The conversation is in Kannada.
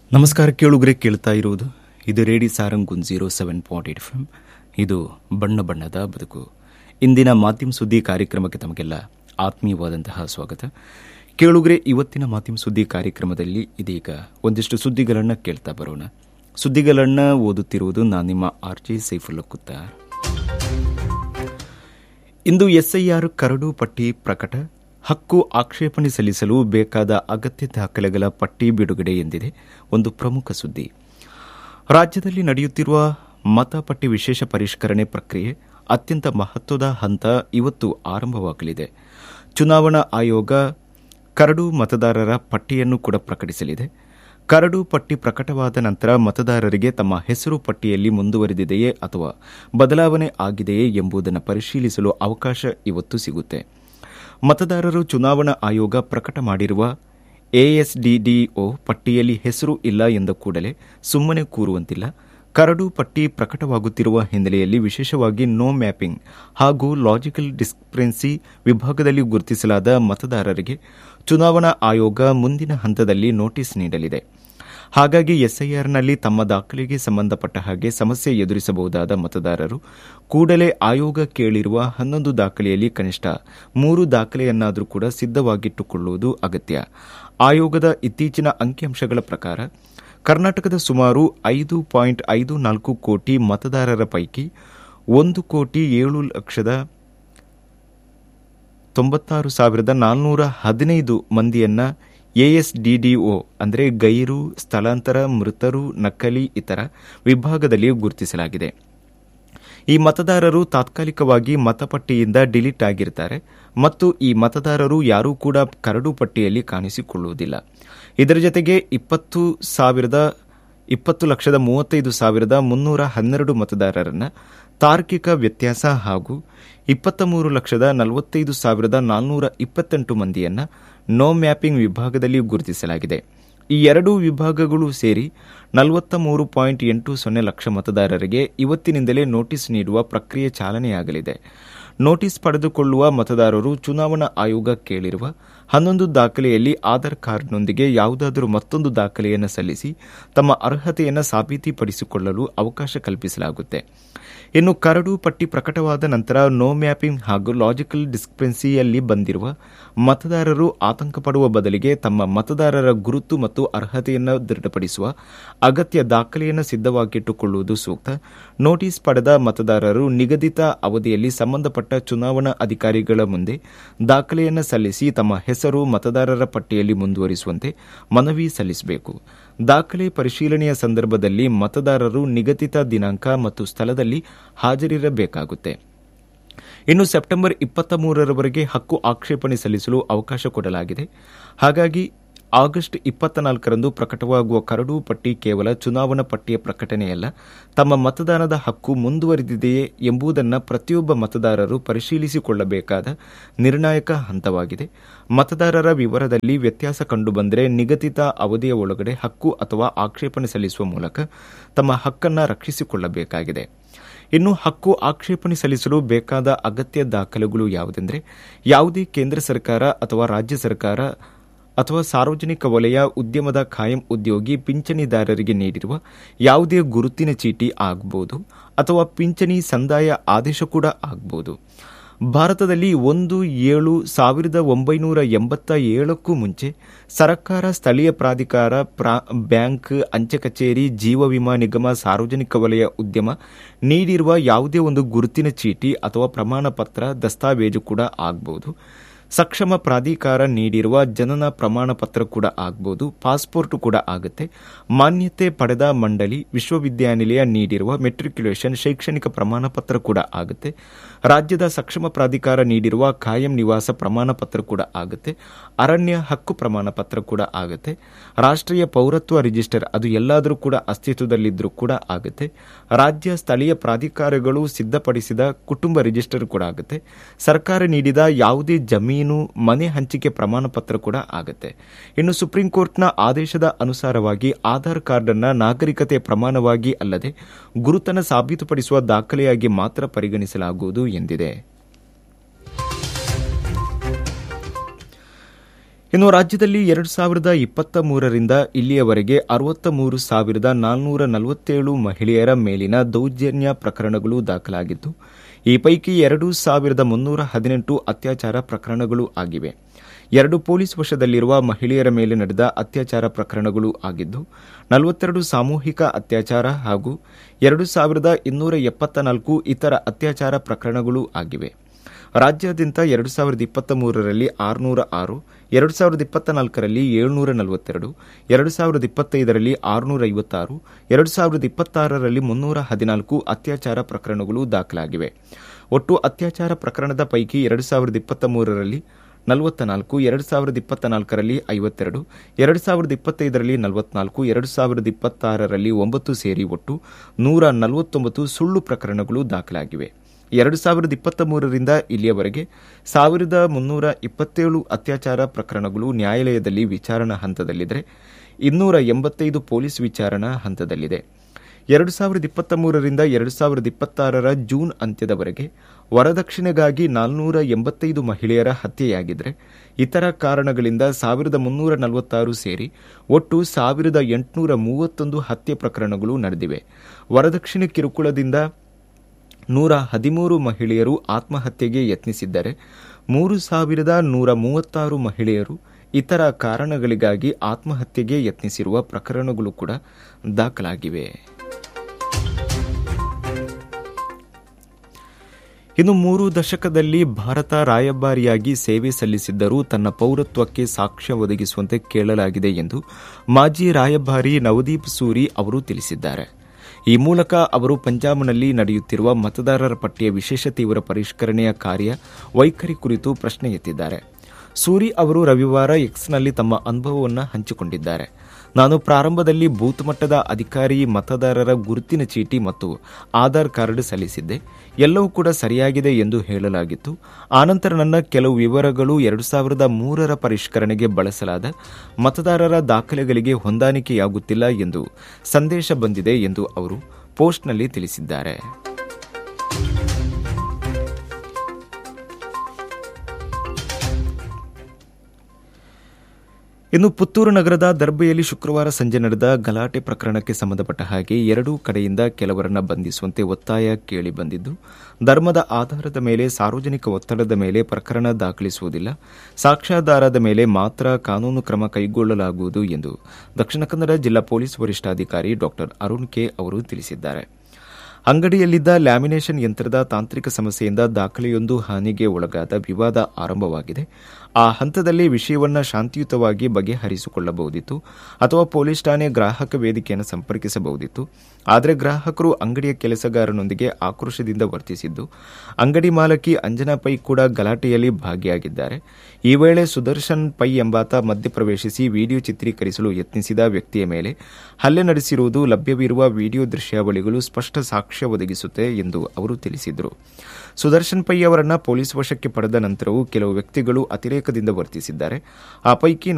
ನಮಸ್ಕಾರ ಕೇಳುಗರೆ ಕೇಳ್ತಾ ಇರುವುದು ಇದು ರೇಡಿ ಸಾರಂಗುನ್ zero seven point eight F ಇದು ಬಣ್ಣ ಬಣ್ಣದ ಬದುಕು ಇಂದಿನ ಮಾಧ್ಯಮ ಸುದ್ದಿ ಕಾರ್ಯಕ್ರಮಕ್ಕೆ ತಮಗೆಲ್ಲ ಆತ್ಮೀಯವಾದಂತಹ ಸ್ವಾಗತ ಕೇಳುಗರೆ ಇವತ್ತಿನ ಮಾಧ್ಯಮ ಸುದ್ದಿ ಕಾರ್ಯಕ್ರಮದಲ್ಲಿ ಇದೀಗ ಒಂದಿಷ್ಟು ಸುದ್ದಿಗಳನ್ನು ಕೇಳ್ತಾ ಬರೋಣ ಸುದ್ದಿಗಳನ್ನು ಓದುತ್ತಿರುವುದು ನಾನು ನಿಮ್ಮ ಆರ್ ಜೆ ಸೈಫುಲ್ಲ ಕುತ್ತಾರ್ ಇಂದು ಎಸ್ಐಆರ್ ಕರಡು ಪಟ್ಟಿ ಪ್ರಕಟ ಹಕ್ಕು ಆಕ್ಷೇಪಣೆ ಸಲ್ಲಿಸಲು ಬೇಕಾದ ಅಗತ್ಯ ದಾಖಲೆಗಳ ಪಟ್ಟಿ ಬಿಡುಗಡೆ ಎಂದಿದೆ ಒಂದು ಪ್ರಮುಖ ಸುದ್ದಿ ರಾಜ್ಯದಲ್ಲಿ ನಡೆಯುತ್ತಿರುವ ಮತಪಟ್ಟಿ ವಿಶೇಷ ಪರಿಷ್ಕರಣೆ ಪ್ರಕ್ರಿಯೆ ಅತ್ಯಂತ ಮಹತ್ವದ ಹಂತ ಇವತ್ತು ಆರಂಭವಾಗಲಿದೆ ಚುನಾವಣಾ ಆಯೋಗ ಕರಡು ಮತದಾರರ ಪಟ್ಟಿಯನ್ನು ಕೂಡ ಪ್ರಕಟಿಸಲಿದೆ ಕರಡು ಪಟ್ಟಿ ಪ್ರಕಟವಾದ ನಂತರ ಮತದಾರರಿಗೆ ತಮ್ಮ ಹೆಸರು ಪಟ್ಟಿಯಲ್ಲಿ ಮುಂದುವರೆದಿದೆಯೇ ಅಥವಾ ಬದಲಾವಣೆ ಆಗಿದೆಯೇ ಎಂಬುದನ್ನು ಪರಿಶೀಲಿಸಲು ಅವಕಾಶ ಇವತ್ತು ಸಿಗುತ್ತೆ ಮತದಾರರು ಚುನಾವಣಾ ಆಯೋಗ ಪ್ರಕಟ ಮಾಡಿರುವ ಎಎಸ್ಡಿಡಿಒ ಪಟ್ಟಿಯಲ್ಲಿ ಹೆಸರು ಇಲ್ಲ ಎಂದ ಕೂಡಲೇ ಸುಮ್ಮನೆ ಕೂರುವಂತಿಲ್ಲ ಕರಡು ಪಟ್ಟಿ ಪ್ರಕಟವಾಗುತ್ತಿರುವ ಹಿನ್ನೆಲೆಯಲ್ಲಿ ವಿಶೇಷವಾಗಿ ನೋ ಮ್ಯಾಪಿಂಗ್ ಹಾಗೂ ಲಾಜಿಕಲ್ ಡಿಸ್ಕ್ರೆನ್ಸಿ ವಿಭಾಗದಲ್ಲಿ ಗುರುತಿಸಲಾದ ಮತದಾರರಿಗೆ ಚುನಾವಣಾ ಆಯೋಗ ಮುಂದಿನ ಹಂತದಲ್ಲಿ ನೋಟಿಸ್ ನೀಡಲಿದೆ ಹಾಗಾಗಿ ಎಸ್ಐಆರ್ನಲ್ಲಿ ತಮ್ಮ ದಾಖಲೆಗೆ ಸಂಬಂಧಪಟ್ಟ ಹಾಗೆ ಸಮಸ್ಯೆ ಎದುರಿಸಬಹುದಾದ ಮತದಾರರು ಕೂಡಲೇ ಆಯೋಗ ಕೇಳಿರುವ ಹನ್ನೊಂದು ದಾಖಲೆಯಲ್ಲಿ ಕನಿಷ್ಠ ಮೂರು ದಾಖಲೆಯನ್ನಾದರೂ ಕೂಡ ಸಿದ್ದವಾಗಿಟ್ಟುಕೊಳ್ಳುವುದು ಅಗತ್ಯ ಆಯೋಗದ ಇತ್ತೀಚಿನ ಅಂಕಿಅಂಶಗಳ ಪ್ರಕಾರ ಕರ್ನಾಟಕದ ಸುಮಾರು ಐದು ಪಾಯಿಂಟ್ ಐದು ನಾಲ್ಕು ಕೋಟಿ ಮತದಾರರ ಪೈಕಿ ಒಂದು ಕೋಟಿ ಏಳು ಲಕ್ಷದ ತೊಂಬತ್ತಾರು ಸಾವಿರದ ನಾಲ್ನೂರ ಹದಿನೈದು ಮಂದಿಯನ್ನ ಎಎಸ್ಡಿಡಿಒ ಅಂದರೆ ಗೈರು ಸ್ಥಳಾಂತರ ಮೃತರು ನಕಲಿ ಇತರ ವಿಭಾಗದಲ್ಲಿ ಗುರುತಿಸಲಾಗಿದೆ ಈ ಮತದಾರರು ತಾತ್ಕಾಲಿಕವಾಗಿ ಮತಪಟ್ಟಿಯಿಂದ ಡಿಲೀಟ್ ಆಗಿರ್ತಾರೆ ಮತ್ತು ಈ ಮತದಾರರು ಯಾರೂ ಕೂಡ ಕರಡು ಪಟ್ಟಿಯಲ್ಲಿ ಕಾಣಿಸಿಕೊಳ್ಳುವುದಿಲ್ಲ ಇದರ ಜೊತೆಗೆ ಇಪ್ಪತ್ತು ಸಾವಿರದ ಇಪ್ಪತ್ತು ಲಕ್ಷದ ಮೂವತ್ತೈದು ಸಾವಿರದ ಮುನ್ನೂರ ಹನ್ನೆರಡು ಮತದಾರರನ್ನ ತಾರ್ಕಿಕ ವ್ಯತ್ಯಾಸ ಹಾಗೂ ಇಪ್ಪತ್ತ ಮೂರು ಲಕ್ಷದ ನಲವತ್ತೈದು ಸಾವಿರದ ನಾಲ್ನೂರ ಇಪ್ಪತ್ತೆಂಟು ಮಂದಿಯನ್ನ ನೋ ಮ್ಯಾಪಿಂಗ್ ವಿಭಾಗದಲ್ಲಿ ಗುರುತಿಸಲಾಗಿದೆ ಈ ಎರಡೂ ವಿಭಾಗಗಳು ಸೇರಿ ನಲವತ್ತ ಮೂರು ಪಾಯಿಂಟ್ ಎಂಟು ಸೊನ್ನೆ ಲಕ್ಷ ಮತದಾರರಿಗೆ ಇವತ್ತಿನಿಂದಲೇ ನೋಟಿಸ್ ನೀಡುವ ಪ್ರಕ್ರಿಯೆ ಚಾಲನೆಯಾಗಲಿದೆ ನೋಟಿಸ್ ಪಡೆದುಕೊಳ್ಳುವ ಮತದಾರರು ಚುನಾವಣಾ ಆಯೋಗ ಕೇಳಿರುವ ಹನ್ನೊಂದು ದಾಖಲೆಯಲ್ಲಿ ಆಧಾರ್ ಕಾರ್ಡ್ನೊಂದಿಗೆ ಯಾವುದಾದರೂ ಮತ್ತೊಂದು ದಾಖಲೆಯನ್ನು ಸಲ್ಲಿಸಿ ತಮ್ಮ ಅರ್ಹತೆಯನ್ನು ಸಾಬೀತುಪಡಿಸಿಕೊಳ್ಳಲು ಅವಕಾಶ ಕಲ್ಪಿಸಲಾಗುತ್ತೆ ಇನ್ನು ಕರಡು ಪಟ್ಟಿ ಪ್ರಕಟವಾದ ನಂತರ ನೋ ಮ್ಯಾಪಿಂಗ್ ಹಾಗೂ ಲಾಜಿಕಲ್ ಡಿಸ್ಕ್ರೆನ್ಸಿಯಲ್ಲಿ ಬಂದಿರುವ ಮತದಾರರು ಆತಂಕ ಪಡುವ ಬದಲಿಗೆ ತಮ್ಮ ಮತದಾರರ ಗುರುತು ಮತ್ತು ಅರ್ಹತೆಯನ್ನು ದೃಢಪಡಿಸುವ ಅಗತ್ಯ ದಾಖಲೆಯನ್ನು ಸಿದ್ದವಾಗಿಟ್ಟುಕೊಳ್ಳುವುದು ಸೂಕ್ತ ನೋಟಿಸ್ ಪಡೆದ ಮತದಾರರು ನಿಗದಿತ ಅವಧಿಯಲ್ಲಿ ಸಂಬಂಧಪಟ್ಟ ಚುನಾವಣಾ ಅಧಿಕಾರಿಗಳ ಮುಂದೆ ದಾಖಲೆಯನ್ನು ಸಲ್ಲಿಸಿ ತಮ್ಮ ಹೆಸರು ಮತದಾರರ ಪಟ್ಟಿಯಲ್ಲಿ ಮುಂದುವರಿಸುವಂತೆ ಮನವಿ ಸಲ್ಲಿಸಬೇಕು ದಾಖಲೆ ಪರಿಶೀಲನೆಯ ಸಂದರ್ಭದಲ್ಲಿ ಮತದಾರರು ನಿಗದಿತ ದಿನಾಂಕ ಮತ್ತು ಸ್ಥಳದಲ್ಲಿ ಹಾಜರಿರಬೇಕಾಗುತ್ತೆ ಇನ್ನು ಸೆಪ್ಟೆಂಬರ್ ಇಪ್ಪತ್ತ ಮೂರರವರೆಗೆ ಹಕ್ಕು ಆಕ್ಷೇಪಣೆ ಸಲ್ಲಿಸಲು ಅವಕಾಶ ಕೊಡಲಾಗಿದೆ ಹಾಗಾಗಿ ಆಗಸ್ಟ್ ಇಪ್ಪತ್ತ ನಾಲ್ಕರಂದು ಪ್ರಕಟವಾಗುವ ಕರಡು ಪಟ್ಟಿ ಕೇವಲ ಚುನಾವಣಾ ಪಟ್ಟಿಯ ಪ್ರಕಟಣೆಯಲ್ಲ ತಮ್ಮ ಮತದಾನದ ಹಕ್ಕು ಮುಂದುವರೆದಿದೆಯೇ ಎಂಬುದನ್ನು ಪ್ರತಿಯೊಬ್ಬ ಮತದಾರರು ಪರಿಶೀಲಿಸಿಕೊಳ್ಳಬೇಕಾದ ನಿರ್ಣಾಯಕ ಹಂತವಾಗಿದೆ ಮತದಾರರ ವಿವರದಲ್ಲಿ ವ್ಯತ್ಯಾಸ ಕಂಡುಬಂದರೆ ನಿಗದಿತ ಅವಧಿಯ ಒಳಗಡೆ ಹಕ್ಕು ಅಥವಾ ಆಕ್ಷೇಪಣೆ ಸಲ್ಲಿಸುವ ಮೂಲಕ ತಮ್ಮ ಹಕ್ಕನ್ನು ರಕ್ಷಿಸಿಕೊಳ್ಳಬೇಕಾಗಿದೆ ಇನ್ನು ಹಕ್ಕು ಆಕ್ಷೇಪಣೆ ಸಲ್ಲಿಸಲು ಬೇಕಾದ ಅಗತ್ಯ ದಾಖಲೆಗಳು ಯಾವುದೆಂದರೆ ಯಾವುದೇ ಕೇಂದ್ರ ಸರ್ಕಾರ ಅಥವಾ ರಾಜ್ಯ ಸರ್ಕಾರ ಅಥವಾ ಸಾರ್ವಜನಿಕ ವಲಯ ಉದ್ಯಮದ ಖಾಯಂ ಉದ್ಯೋಗಿ ಪಿಂಚಣಿದಾರರಿಗೆ ನೀಡಿರುವ ಯಾವುದೇ ಗುರುತಿನ ಚೀಟಿ ಆಗಬಹುದು ಅಥವಾ ಪಿಂಚಣಿ ಸಂದಾಯ ಆದೇಶ ಕೂಡ ಆಗಬಹುದು ಭಾರತದಲ್ಲಿ ಒಂದು ಏಳು ಸಾವಿರದ ಒಂಬೈನೂರ ಎಂಬತ್ತ ಏಳಕ್ಕೂ ಮುಂಚೆ ಸರ್ಕಾರ ಸ್ಥಳೀಯ ಪ್ರಾಧಿಕಾರ ಬ್ಯಾಂಕ್ ಅಂಚೆ ಕಚೇರಿ ಜೀವ ವಿಮಾ ನಿಗಮ ಸಾರ್ವಜನಿಕ ವಲಯ ಉದ್ಯಮ ನೀಡಿರುವ ಯಾವುದೇ ಒಂದು ಗುರುತಿನ ಚೀಟಿ ಅಥವಾ ಪ್ರಮಾಣ ಪತ್ರ ದಸ್ತಾವೇಜು ಕೂಡ ಆಗಬಹುದು ಸಕ್ಷಮ ಪ್ರಾಧಿಕಾರ ನೀಡಿರುವ ಜನನ ಪ್ರಮಾಣ ಪತ್ರ ಕೂಡ ಆಗಬಹುದು ಪಾಸ್ಪೋರ್ಟ್ ಕೂಡ ಆಗುತ್ತೆ ಮಾನ್ಯತೆ ಪಡೆದ ಮಂಡಳಿ ವಿಶ್ವವಿದ್ಯಾನಿಲಯ ನೀಡಿರುವ ಮೆಟ್ರಿಕ್ಯುಲೇಷನ್ ಶೈಕ್ಷಣಿಕ ಪ್ರಮಾಣ ಪತ್ರ ಕೂಡ ಆಗುತ್ತೆ ರಾಜ್ಯದ ಸಕ್ಷಮ ಪ್ರಾಧಿಕಾರ ನೀಡಿರುವ ಕಾಯಂ ನಿವಾಸ ಪ್ರಮಾಣ ಪತ್ರ ಕೂಡ ಆಗುತ್ತೆ ಅರಣ್ಯ ಹಕ್ಕು ಪ್ರಮಾಣ ಪತ್ರ ಕೂಡ ಆಗುತ್ತೆ ರಾಷ್ಟ್ರೀಯ ಪೌರತ್ವ ರಿಜಿಸ್ಟರ್ ಅದು ಎಲ್ಲಾದರೂ ಕೂಡ ಅಸ್ತಿತ್ವದಲ್ಲಿದ್ದರೂ ಕೂಡ ಆಗುತ್ತೆ ರಾಜ್ಯ ಸ್ಥಳೀಯ ಪ್ರಾಧಿಕಾರಗಳು ಸಿದ್ಧಪಡಿಸಿದ ಕುಟುಂಬ ರಿಜಿಸ್ಟರ್ ಕೂಡ ಆಗುತ್ತೆ ಸರ್ಕಾರ ನೀಡಿದ ಯಾವುದೇ ಜಮೀನು ಮನೆ ಹಂಚಿಕೆ ಪ್ರಮಾಣ ಪತ್ರ ಕೂಡ ಆಗುತ್ತೆ ಇನ್ನು ಸುಪ್ರೀಂ ಕೋರ್ಟ್ನ ಆದೇಶದ ಅನುಸಾರವಾಗಿ ಆಧಾರ್ ಕಾರ್ಡ್ ಅನ್ನ ನಾಗರಿಕತೆ ಪ್ರಮಾಣವಾಗಿ ಅಲ್ಲದೆ ಗುರುತನ ಸಾಬೀತುಪಡಿಸುವ ದಾಖಲೆಯಾಗಿ ಮಾತ್ರ ಪರಿಗಣಿಸಲಾಗುವುದು ಎಂದಿದೆ ಇನ್ನು ರಾಜ್ಯದಲ್ಲಿ ಎರಡು ಸಾವಿರದ ಇಪ್ಪತ್ತ ಮೂರರಿಂದ ಇಲ್ಲಿಯವರೆಗೆ ಅರವತ್ತ ಮೂರು ಸಾವಿರದ ನಾಲ್ನೂರ ನಲವತ್ತೇಳು ಮಹಿಳೆಯರ ಮೇಲಿನ ದೌರ್ಜನ್ಯ ಪ್ರಕರಣಗಳು ದಾಖಲಾಗಿದ್ದು ಈ ಪೈಕಿ ಎರಡು ಸಾವಿರದ ಮುನ್ನೂರ ಹದಿನೆಂಟು ಅತ್ಯಾಚಾರ ಪ್ರಕರಣಗಳು ಆಗಿವೆ ಎರಡು ಪೊಲೀಸ್ ವಶದಲ್ಲಿರುವ ಮಹಿಳೆಯರ ಮೇಲೆ ನಡೆದ ಅತ್ಯಾಚಾರ ಪ್ರಕರಣಗಳು ಆಗಿದ್ದು ನಲವತ್ತೆರಡು ಸಾಮೂಹಿಕ ಅತ್ಯಾಚಾರ ಹಾಗೂ ಎರಡು ಸಾವಿರದ ಇನ್ನೂರ ಎಪ್ಪತ್ತ ನಾಲ್ಕು ಇತರ ಅತ್ಯಾಚಾರ ಪ್ರಕರಣಗಳು ಆಗಿವೆ ರಾಜ್ಯಾದ್ಯಂತ ಎರಡು ಸಾವಿರದ ಇಪ್ಪತ್ತ ಮೂರರಲ್ಲಿ ಆರುನೂರ ಆರು ಎರಡು ಸಾವಿರದ ಇಪ್ಪತ್ತ ನಾಲ್ಕರಲ್ಲಿ ಏಳ್ನೂರ ನಲವತ್ತೆರಡು ಎರಡು ಸಾವಿರದ ಇಪ್ಪತ್ತೈದರಲ್ಲಿ ಆರುನೂರ ಐವತ್ತಾರು ಎರಡು ಸಾವಿರದ ಇಪ್ಪತ್ತಾರರಲ್ಲಿ ಮುನ್ನೂರ ಹದಿನಾಲ್ಕು ಅತ್ಯಾಚಾರ ಪ್ರಕರಣಗಳು ದಾಖಲಾಗಿವೆ ಒಟ್ಟು ಅತ್ಯಾಚಾರ ಪ್ರಕರಣದ ಪೈಕಿ ಎರಡು ಸಾವಿರದ ಇಪ್ಪತ್ತ ಮೂರರಲ್ಲಿ ನಲವತ್ತ ನಾಲ್ಕು ಎರಡು ಸಾವಿರದ ಇಪ್ಪತ್ತ ನಾಲ್ಕರಲ್ಲಿ ಐವತ್ತೆರಡು ಎರಡು ಸಾವಿರದ ಇಪ್ಪತ್ತೈದರಲ್ಲಿ ನಲವತ್ನಾಲ್ಕು ಎರಡು ಸಾವಿರದ ಇಪ್ಪತ್ತಾರರಲ್ಲಿ ಒಂಬತ್ತು ಸೇರಿ ಒಟ್ಟು ನೂರ ನಲವತ್ತೊಂಬತ್ತು ಸುಳ್ಳು ಪ್ರಕರಣಗಳು ದಾಖಲಾಗಿವೆ ಎರಡು ಸಾವಿರದ ಇಪ್ಪತ್ತ ಮೂರರಿಂದ ಇಲ್ಲಿಯವರೆಗೆ ಸಾವಿರದ ಮುನ್ನೂರ ಇಪ್ಪತ್ತೇಳು ಅತ್ಯಾಚಾರ ಪ್ರಕರಣಗಳು ನ್ಯಾಯಾಲಯದಲ್ಲಿ ವಿಚಾರಣಾ ಹಂತದಲ್ಲಿದ್ದರೆ ಇನ್ನೂರ ಎಂಬತ್ತೈದು ಪೊಲೀಸ್ ವಿಚಾರಣಾ ಹಂತದಲ್ಲಿದೆ ಎರಡು ಸಾವಿರದ ಇಪ್ಪತ್ತ ಮೂರರಿಂದ ಎರಡು ಸಾವಿರದ ಇಪ್ಪತ್ತಾರರ ಜೂನ್ ಅಂತ್ಯದವರೆಗೆ ವರದಕ್ಷಿಣೆಗಾಗಿ ನಾಲ್ನೂರ ಎಂಬತ್ತೈದು ಮಹಿಳೆಯರ ಹತ್ಯೆಯಾಗಿದ್ದರೆ ಇತರ ಕಾರಣಗಳಿಂದ ಸಾವಿರದ ಮುನ್ನೂರ ನಲವತ್ತಾರು ಸೇರಿ ಒಟ್ಟು ಸಾವಿರದ ಎಂಟುನೂರ ಮೂವತ್ತೊಂದು ಹತ್ಯೆ ಪ್ರಕರಣಗಳು ನಡೆದಿವೆ ವರದಕ್ಷಿಣೆ ಕಿರುಕುಳದಿಂದ ನೂರ ಹದಿಮೂರು ಮಹಿಳೆಯರು ಆತ್ಮಹತ್ಯೆಗೆ ಯತ್ನಿಸಿದ್ದರೆ ಮೂರು ಸಾವಿರದ ನೂರ ಮೂವತ್ತಾರು ಮಹಿಳೆಯರು ಇತರ ಕಾರಣಗಳಿಗಾಗಿ ಆತ್ಮಹತ್ಯೆಗೆ ಯತ್ನಿಸಿರುವ ಪ್ರಕರಣಗಳು ಕೂಡ ದಾಖಲಾಗಿವೆ ಇನ್ನು ಮೂರು ದಶಕದಲ್ಲಿ ಭಾರತ ರಾಯಭಾರಿಯಾಗಿ ಸೇವೆ ಸಲ್ಲಿಸಿದ್ದರೂ ತನ್ನ ಪೌರತ್ವಕ್ಕೆ ಸಾಕ್ಷ್ಯ ಒದಗಿಸುವಂತೆ ಕೇಳಲಾಗಿದೆ ಎಂದು ಮಾಜಿ ರಾಯಭಾರಿ ನವದೀಪ್ ಸೂರಿ ಅವರು ತಿಳಿಸಿದ್ದಾರೆ ಈ ಮೂಲಕ ಅವರು ಪಂಜಾಬ್ನಲ್ಲಿ ನಡೆಯುತ್ತಿರುವ ಮತದಾರರ ಪಟ್ಟಿಯ ವಿಶೇಷ ತೀವ್ರ ಪರಿಷ್ಕರಣೆಯ ಕಾರ್ಯ ವೈಖರಿ ಕುರಿತು ಪ್ರಶ್ನೆ ಎತ್ತಿದ್ದಾರೆ ಸೂರಿ ಅವರು ರವಿವಾರ ಎಕ್ಸ್ನಲ್ಲಿ ತಮ್ಮ ಅನುಭವವನ್ನು ಹಂಚಿಕೊಂಡಿದ್ದಾರೆ ನಾನು ಪ್ರಾರಂಭದಲ್ಲಿ ಬೂತ್ ಮಟ್ಟದ ಅಧಿಕಾರಿ ಮತದಾರರ ಗುರುತಿನ ಚೀಟಿ ಮತ್ತು ಆಧಾರ್ ಕಾರ್ಡ್ ಸಲ್ಲಿಸಿದ್ದೆ ಎಲ್ಲವೂ ಕೂಡ ಸರಿಯಾಗಿದೆ ಎಂದು ಹೇಳಲಾಗಿತ್ತು ಆನಂತರ ನನ್ನ ಕೆಲವು ವಿವರಗಳು ಎರಡು ಸಾವಿರದ ಮೂರರ ಪರಿಷ್ಕರಣೆಗೆ ಬಳಸಲಾದ ಮತದಾರರ ದಾಖಲೆಗಳಿಗೆ ಹೊಂದಾಣಿಕೆಯಾಗುತ್ತಿಲ್ಲ ಎಂದು ಸಂದೇಶ ಬಂದಿದೆ ಎಂದು ಅವರು ಪೋಸ್ಟ್ನಲ್ಲಿ ತಿಳಿಸಿದ್ದಾರೆ ಇನ್ನು ಪುತ್ತೂರು ನಗರದ ದರ್ಬೆಯಲ್ಲಿ ಶುಕ್ರವಾರ ಸಂಜೆ ನಡೆದ ಗಲಾಟೆ ಪ್ರಕರಣಕ್ಕೆ ಸಂಬಂಧಪಟ್ಟ ಹಾಗೆ ಎರಡೂ ಕಡೆಯಿಂದ ಕೆಲವರನ್ನ ಬಂಧಿಸುವಂತೆ ಒತ್ತಾಯ ಕೇಳಿ ಬಂದಿದ್ದು ಧರ್ಮದ ಆಧಾರದ ಮೇಲೆ ಸಾರ್ವಜನಿಕ ಒತ್ತಡದ ಮೇಲೆ ಪ್ರಕರಣ ದಾಖಲಿಸುವುದಿಲ್ಲ ಸಾಕ್ಷ್ಯಾಧಾರದ ಮೇಲೆ ಮಾತ್ರ ಕಾನೂನು ಕ್ರಮ ಕೈಗೊಳ್ಳಲಾಗುವುದು ಎಂದು ದಕ್ಷಿಣ ಕನ್ನಡ ಜಿಲ್ಲಾ ಪೊಲೀಸ್ ವರಿಷ್ಠಾಧಿಕಾರಿ ಡಾ ಅರುಣ್ ಕೆ ಅವರು ತಿಳಿಸಿದ್ದಾರೆ ಅಂಗಡಿಯಲ್ಲಿದ್ದ ಲ್ಯಾಮಿನೇಷನ್ ಯಂತ್ರದ ತಾಂತ್ರಿಕ ಸಮಸ್ಯೆಯಿಂದ ದಾಖಲೆಯೊಂದು ಹಾನಿಗೆ ಒಳಗಾದ ವಿವಾದ ಆರಂಭವಾಗಿದೆ ಆ ಹಂತದಲ್ಲಿ ವಿಷಯವನ್ನು ಶಾಂತಿಯುತವಾಗಿ ಬಗೆಹರಿಸಿಕೊಳ್ಳಬಹುದಿತ್ತು ಅಥವಾ ಪೊಲೀಸ್ ಠಾಣೆ ಗ್ರಾಹಕ ವೇದಿಕೆಯನ್ನು ಸಂಪರ್ಕಿಸಬಹುದಿತ್ತು ಆದರೆ ಗ್ರಾಹಕರು ಅಂಗಡಿಯ ಕೆಲಸಗಾರನೊಂದಿಗೆ ಆಕ್ರೋಶದಿಂದ ವರ್ತಿಸಿದ್ದು ಅಂಗಡಿ ಮಾಲಕಿ ಅಂಜನಾ ಪೈ ಕೂಡ ಗಲಾಟೆಯಲ್ಲಿ ಭಾಗಿಯಾಗಿದ್ದಾರೆ ಈ ವೇಳೆ ಸುದರ್ಶನ್ ಪೈ ಎಂಬಾತ ಮಧ್ಯಪ್ರವೇಶಿಸಿ ವಿಡಿಯೋ ಚಿತ್ರೀಕರಿಸಲು ಯತ್ನಿಸಿದ ವ್ಯಕ್ತಿಯ ಮೇಲೆ ಹಲ್ಲೆ ನಡೆಸಿರುವುದು ಲಭ್ಯವಿರುವ ವಿಡಿಯೋ ದೃಶ್ಯಾವಳಿಗಳು ಸ್ಪಷ್ಟ ಸಾಕ್ಷ್ಯ ಒದಗಿಸುತ್ತೆ ಎಂದು ಅವರು ತಿಳಿಸಿದರು ಸುದರ್ಶನ್ ಪೈ ಅವರನ್ನ ಪೊಲೀಸ್ ವಶಕ್ಕೆ ಪಡೆದ ನಂತರವೂ ಕೆಲವು ವ್ಯಕ್ತಿಗಳು ಅತಿರೇಕದಿಂದ ವರ್ತಿಸಿದ್ದಾರೆ ಆ ಪೈಕಿ